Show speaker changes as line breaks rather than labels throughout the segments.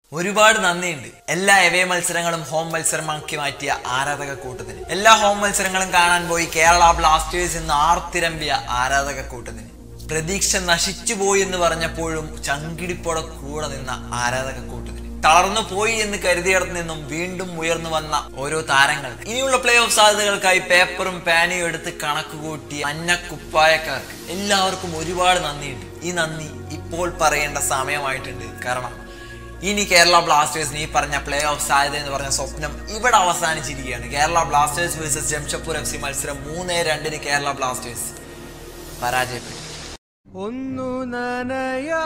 ഒരുപാട് നന്ദിയുണ്ട് എല്ലാ എവേ മത്സരങ്ങളും ഹോം മത്സരമാക്കി മാറ്റിയ ആരാധക കൂട്ടത്തിന് എല്ലാ ഹോം മത്സരങ്ങളും കാണാൻ പോയി കേരള ബ്ലാസ്റ്റേഴ്സ് എന്ന് ആർത്തിരമ്പിയ ആരാധക കൂട്ടത്തിന് പ്രതീക്ഷ നശിച്ചുപോയി എന്ന് പറഞ്ഞപ്പോഴും ചങ്കിടിപ്പോടെ കൂടെ നിന്ന ആരാധക കൂട്ടത്തിന് തളർന്നു പോയി എന്ന് കരുതിയിടത്ത് നിന്നും വീണ്ടും ഉയർന്നു വന്ന ഓരോ താരങ്ങൾ ഇനിയുള്ള പ്ലേ ഓഫ് സാധ്യതകൾക്കായി പേപ്പറും പാനിയും എടുത്ത് കണക്ക് കൂട്ടിയ മഞ്ഞക്കുപ്പായക്കാർക്ക് എല്ലാവർക്കും ഒരുപാട് നന്ദിയുണ്ട് ഈ നന്ദി ഇപ്പോൾ പറയേണ്ട സമയമായിട്ടുണ്ട് കാരണം ഇനി കേരള ബ്ലാസ്റ്റേഴ്സിന് ഈ പറഞ്ഞ പ്ലേ ഓഫ് സാധ്യത എന്ന് പറഞ്ഞ സ്വപ്നം ഇവിടെ അവസാനിച്ചിരിക്കുകയാണ് Kerala Blasters versus Jamshedpur F C മത്സരം മൂന്ന് രണ്ടിന് കേരള ബ്ലാസ്റ്റേഴ്സ് പരാജയപ്പെട്ടു
ഒന്നു നനയാ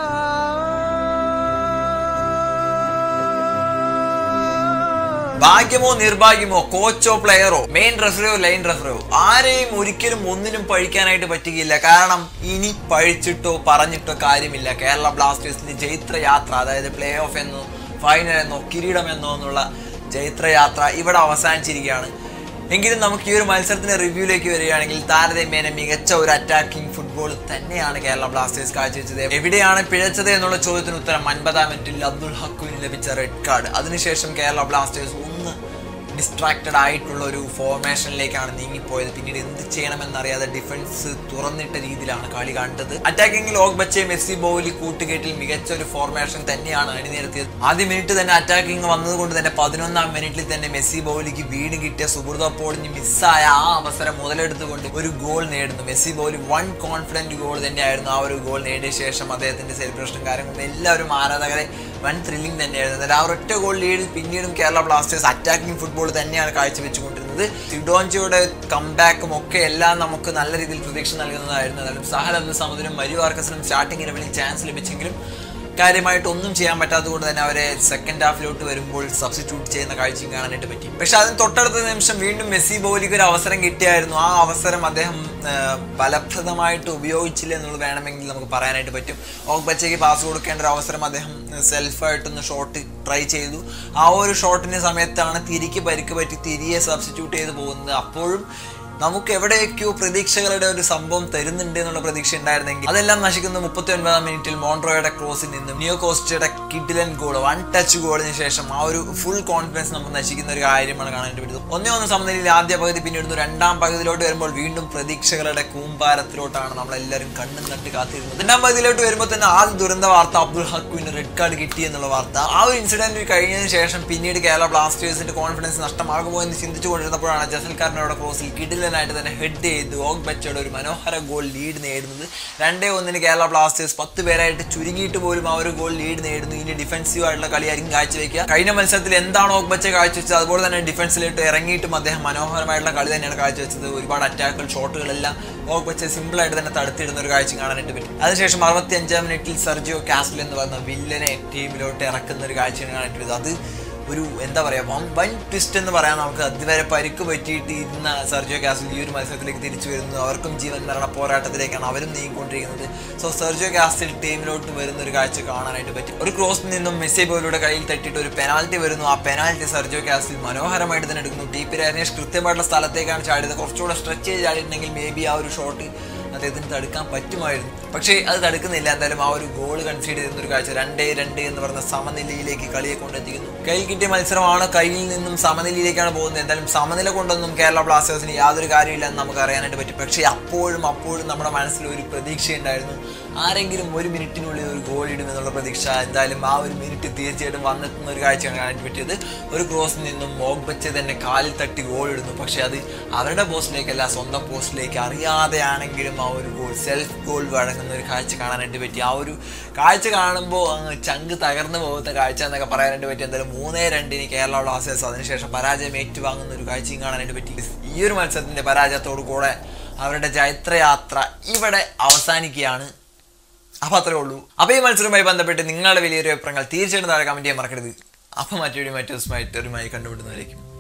ഭാഗ്യമോ നിർഭാഗ്യമോ കോച്ചോ പ്ലെയറോ മെയിൻ റെഫറിയോ ലൈൻ റെഫറിയോ ആരെയും ഒരിക്കലും ഒന്നിനും പഴിക്കാനായിട്ട് പറ്റുകയില്ല കാരണം ഇനി പഴിച്ചിട്ടോ പറഞ്ഞിട്ടോ കാര്യമില്ല കേരള ബ്ലാസ്റ്റേഴ്സിന്റെ ജൈത്രയാത്ര അതായത് പ്ലേ ഓഫ് എന്നോ ഫൈനൽ എന്നോ കിരീടം എന്നോ എന്നുള്ള ജൈത്രയാത്ര ഇവിടെ അവസാനിച്ചിരിക്കുകയാണ് എങ്കിലും നമുക്ക് ഈ ഒരു മത്സരത്തിന്റെ റിവ്യൂലേക്ക് വരികയാണെങ്കിൽ താരതമ്യേന മികച്ച ഒരു അറ്റാക്കിംഗ് ഫുട്ബോൾ തന്നെയാണ് കേരള ബ്ലാസ്റ്റേഴ്സ് കാഴ്ചവെച്ചത് എവിടെയാണ് പിഴച്ചത് എന്നുള്ള ചോദ്യത്തിന് ഉത്തരം അൻപതാം മിനിറ്റിൽ അബ്ദുൽ ഹക്കുവിന് ലഭിച്ച റെഡ് കാർഡ് അതിനുശേഷം കേരള ബ്ലാസ്റ്റേഴ്സ് ഒന്ന് ഡിസ്ട്രാക്റ്റഡ് ആയിട്ടുള്ള ഒരു ഫോർമേഷനിലേക്കാണ് നീങ്ങിപ്പോയത് പിന്നീട് എന്ത് ചെയ്യണമെന്നറിയാതെ ഡിഫൻസ് തുറന്നിട്ട രീതിയിലാണ് കളി കണ്ടത് അറ്റാക്കിംഗിൽ ഓഗ്ബച്ചെ മെസ്സി ബോലി കൂട്ടുകെട്ടിൽ മികച്ച ഒരു ഫോർമേഷൻ തന്നെയാണ് അണിനിരത്തിയത് ആദ്യ മിനിറ്റ് തന്നെ അറ്റാക്കിംഗ് വന്നതുകൊണ്ട് തന്നെ പതിനൊന്നാം മിനിറ്റിൽ തന്നെ മെസ്സി ബോലിക്ക് വീട് കിട്ടിയ സുഹൃത പോളിന് മിസ്സായ ആ അവസരം മുതലെടുത്തുകൊണ്ട് ഒരു ഗോൾ നേടുന്നു Messi Bouli one confident goal തന്നെയായിരുന്നു ആ ഒരു ഗോൾ നേടിയ ശേഷം അദ്ദേഹത്തിന്റെ സെലിബ്രേഷൻ കാര്യങ്ങളും എല്ലാവരും ആരാധകരെ വൻ ത്രില്ലിംഗ് തന്നെയായിരുന്നു എന്നാൽ ആ ഒരൊറ്റ ഗോൾ ലീഡിൽ പിന്നീടും കേരള ബ്ലാസ്റ്റേഴ്സ് അറ്റാക്കിംഗ് ഫുട്ബോൾ തന്നെയാണ് കാഴ്ചവെച്ചുകൊണ്ടിരുന്നത് സിഡോഞ്ചിയുടെ കംബാക്കും ഒക്കെ എല്ലാം നമുക്ക് നല്ല രീതിയിൽ പ്രതീക്ഷ നൽകുന്നതായിരുന്നു എന്നാലും സഹൽ അബ്ദുൽ സമദിനും മരിയു ആർക്കസിനും സ്റ്റാർട്ടിംഗ് ഇലവനിൽ ചാൻസ് ലഭിച്ചെങ്കിലും കാര്യമായിട്ട് ഒന്നും ചെയ്യാൻ പറ്റാത്തത് കൊണ്ട് തന്നെ അവരെ സെക്കൻഡ് ഹാഫിലോട്ട് വരുമ്പോൾ സബ്സ്റ്റിറ്റ്യൂട്ട് ചെയ്യുന്ന കാഴ്ചയും കാണാനായിട്ട് പറ്റി പക്ഷെ അതിന് തൊട്ടടുത്ത നിമിഷം വീണ്ടും മെസ്സി ബോലിക്ക് ഒരു അവസരം കിട്ടിയായിരുന്നു ആ അവസരം അദ്ദേഹം ആ, ഫലപ്രദമായിട്ട് ഉപയോഗിച്ചില്ല എന്നുള്ളത് വേണമെങ്കിൽ നമുക്ക് പറയാനായിട്ട് പറ്റും ഓഗ്ബച്ചയ്ക്ക് പാസ് കൊടുക്കേണ്ട ഒരു അവസരം അദ്ദേഹം സെൽഫായിട്ടൊന്ന് ഷോട്ട് ട്രൈ ചെയ്തു ആ ഒരു ഷോട്ടിന്റെ സമയത്താണ് തിരിക്ക് പരിക്ക് പറ്റി തിരികെ സബ്സ്റ്റിറ്റ്യൂട്ട് ചെയ്ത് പോകുന്നത് അപ്പോഴും നമുക്ക് എവിടെയൊക്കെയോ പ്രതീക്ഷകളുടെ ഒരു സംഭവം തരുന്നുണ്ട് എന്നുള്ള പ്രതീക്ഷ ഉണ്ടായിരുന്നെങ്കിൽ അതെല്ലാം നശിക്കുന്ന മുപ്പത്തി ഒൻപതാം മിനിറ്റിൽ മോൺട്രോയുടെ ക്രോസിൽ നിന്നും നിയോ കോസ്റ്റയുടെ കിഡിലൻ ഗോൾ വൺ ടച്ച് ഗോളിന് ശേഷം ആ ഒരു ഫുൾ കോൺഫിഡൻസ് നമുക്ക് നശിക്കുന്ന ഒരു കാര്യമാണ് കാണാനായിട്ട് പറ്റുന്നത് ഒന്നേ ഒന്ന് സമനിലയിൽ ആദ്യ പകുതി പിന്നിടുന്നു രണ്ടാം പകുതിയിലോട്ട് വരുമ്പോൾ വീണ്ടും പ്രതീക്ഷകളുടെ കൂമ്പാരത്തിലോട്ടാണ് നമ്മളെല്ലാവരും കണ്ണും നട്ട് കാത്തിരുന്നത് രണ്ടാം പകുതിയിലോട്ട് വരുമ്പോൾ തന്നെ ആദ്യ ദുരന്ത വാർത്ത അബ്ദുൾ ഹക്കുവിന് റെഡ് കാർഡ് കിട്ടി എന്നുള്ള വാർത്ത ആ ഒരു ഇൻസിഡന്റ് കഴിഞ്ഞതിന് ശേഷം പിന്നീട് കേരള ബ്ലാസ്റ്റേഴ്സിന്റെ കോൺഫിഡൻസ് നഷ്ടമാകുമോ എന്ന് ചിന്തിച്ചു കൊണ്ടിരുന്നപ്പോഴാണ് ജസൽക്കാരനോട് ക്രോസിൽ കിടിലനായിട്ട് തന്നെ ഹെഡ് ചെയ്ത് ഓഗ് ബച്ചയുടെ ഒരു മനോഹര ഗോൾ ലീഡ് നേടുന്നത് രണ്ടേ ഒന്നിന് കേരള ബ്ലാസ്റ്റേഴ്സ് പത്ത് പേരായിട്ട് ചുരുങ്ങിയിട്ട് പോലും ആ ഒരു ഗോൾ ലീഡ് നേടുന്നു ഇനി ഡിഫൻസീവ് ആയിട്ടുള്ള കളിയായിരിക്കും കാഴ്ചവെക്കുക കഴിഞ്ഞ മത്സരത്തിൽ എന്താണ് ഓഗ് ബച്ച കാഴ്ചവെച്ചത് അതുപോലെ തന്നെ ഡിഫൻസിലോട്ട് ഇറങ്ങിയിട്ടും അദ്ദേഹം മനോഹരമായിട്ടുള്ള കളി തന്നെയാണ് കാഴ്ചവെച്ചത് ഒരുപാട് അറ്റാക്കുകൾ ഷോട്ടുകളെല്ലാം ഓഗ് ബച്ച സിമ്പിൾ ആയിട്ട് തന്നെ തടുത്തിടുന്ന ഒരു കാഴ്ച കാണാനായിട്ട് പറ്റും അതിനുശേഷം അറുപത്തി അഞ്ചാം മിനിറ്റിൽ സെർജിയോ കാസ്റ്റിൽ എന്ന് പറയുന്ന വില്ലനെ ടീമിലോട്ട് ഇറക്കുന്ന ഒരു കാഴ്ചയാണ് കാണാനായിട്ട് പറ്റുന്നത് അത് ഒരു എന്താ പറയുക വൻ വൻ ട്വിസ്റ്റ് എന്ന് പറയാം നമുക്ക് അതുവരെ പരിക്ക് പറ്റിയിട്ട് ഇരുന്ന സെർജിയോ കാസിൽ ഈ ഒരു മത്സരത്തിലേക്ക് തിരിച്ചു വരുന്നു അവർക്കും ജീവൻ മരണ പോരാട്ടത്തിലേക്കാണ് അവരും നീങ്ങിക്കൊണ്ടിരിക്കുന്നത് സോ സെർജിയോ കാസ്റ്റിൽ ടീമിലോട്ട് വരുന്ന ഒരു കാഴ്ച കാണാനായിട്ട് പറ്റി ഒരു ക്രോസിൽ നിന്നും മെസ്സി പോലുള്ള കയ്യിൽ തട്ടിയിട്ട് ഒരു പെനാൽറ്റി വരുന്നു ആ പെനാൽറ്റി സെർജിയോ കാസ്റ്റിൽ മനോഹരമായിട്ട് തന്നെ എടുക്കുന്നു ടി പി രനേഷ് കൃത്യമായിട്ടുള്ള സ്ഥലത്തേക്കാണ് ചാടിയത് കുറച്ചുകൂടെ സ്ട്രെച്ച് ചെയ്ത് ചാടിയിട്ടുണ്ടെങ്കിൽ മേ ബി ആ ഒരു ഷോട്ട് അദ്ദേഹത്തിന് തടുക്കാൻ പറ്റുമായിരുന്നു പക്ഷേ അത് തടുക്കുന്നില്ല എന്തായാലും ആ ഒരു ഗോൾ കൺസീഡ് ചെയ്യുന്ന ഒരു കാഴ്ച രണ്ടേ രണ്ട് എന്ന് പറഞ്ഞ സമനിലയിലേക്ക് കളിയെ കൊണ്ടെത്തിക്കുന്നു കയ്യിൽ കിട്ടിയ മത്സരമാണ് കയ്യിൽ നിന്നും സമനിലയിലേക്കാണ് പോകുന്നത് എന്തായാലും സമനില കൊണ്ടൊന്നും കേരള ബ്ലാസ്റ്റേഴ്സിന് യാതൊരു കാര്യമില്ല എന്ന് നമുക്ക് അറിയാനായിട്ട് പറ്റും പക്ഷേ അപ്പോഴും അപ്പോഴും നമ്മുടെ മനസ്സിൽ ഒരു പ്രതീക്ഷയുണ്ടായിരുന്നു ആരെങ്കിലും ഒരു മിനിറ്റിനുള്ളിൽ ഒരു ഗോൾ ഇടുമെന്നുള്ള പ്രതീക്ഷ എന്തായാലും ആ ഒരു മിനിറ്റ് തീർച്ചയായിട്ടും വന്നെത്തുന്ന ഒരു കാഴ്ചയാണ് കാണാൻ പറ്റിയത് ഒരു ക്രോസിൽ നിന്നും മോഗ്ബച്ച് തന്നെ കാലിൽ തട്ടി ഗോൾ ഇടുന്നു പക്ഷേ അത് അവരുടെ പോസ്റ്റിലേക്കല്ല സ്വന്തം പോസ്റ്റിലേക്ക് അറിയാതെയാണെങ്കിലും ആ ഒരു ഗോൾ സെൽഫ് ഗോൾ വഴങ്ങുന്ന ഒരു കാഴ്ച കാണാനായിട്ട് പറ്റി ആ ഒരു കാഴ്ച കാണുമ്പോൾ അങ്ങ് ചങ്ക് തകർന്നു പോകുന്ന കാഴ്ച എന്നൊക്കെ പറയാനായിട്ട് പറ്റി എന്തായാലും മൂന്നേ രണ്ടിന് കേരള ബ്ലാസ്റ്റേഴ്സ് അതിനുശേഷം പരാജയം ഏറ്റുവാങ്ങുന്ന ഒരു കാഴ്ചയും കാണാനായിട്ട് പറ്റി ഈ ഒരു മത്സരത്തിന്റെ പരാജയത്തോടു കൂടെ അവരുടെ ജൈത്രയാത്ര ഇവിടെ അവസാനിക്കുകയാണ് അപ്പൊ അത്രേ ഉള്ളൂ അപ്പൊ ഈ മത്സരവുമായി ബന്ധപ്പെട്ട് നിങ്ങളുടെ വലിയൊരു അഭിപ്രായങ്ങൾ തീർച്ചയായിട്ടും താഴെ കമന്റ് ചെയ്യാൻ മറക്കരുത് അപ്പൊ മറ്റൊരു മറ്റൊരു കണ്ടുപിടുന്നതായിരിക്കും